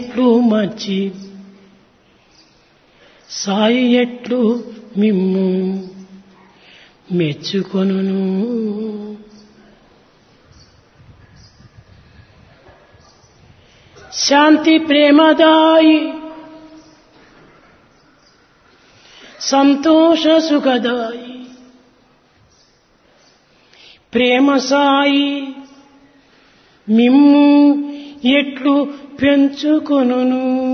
ఎట్లు మర్చి సాయి ఎట్లు మిమ్ము మెచ్చుకొనును శాంతి ప్రేమదాయి సంతోష సుఖదాయి ప్రేమ సాయి మిమ్ము ఎట్లు పెంచుకొనును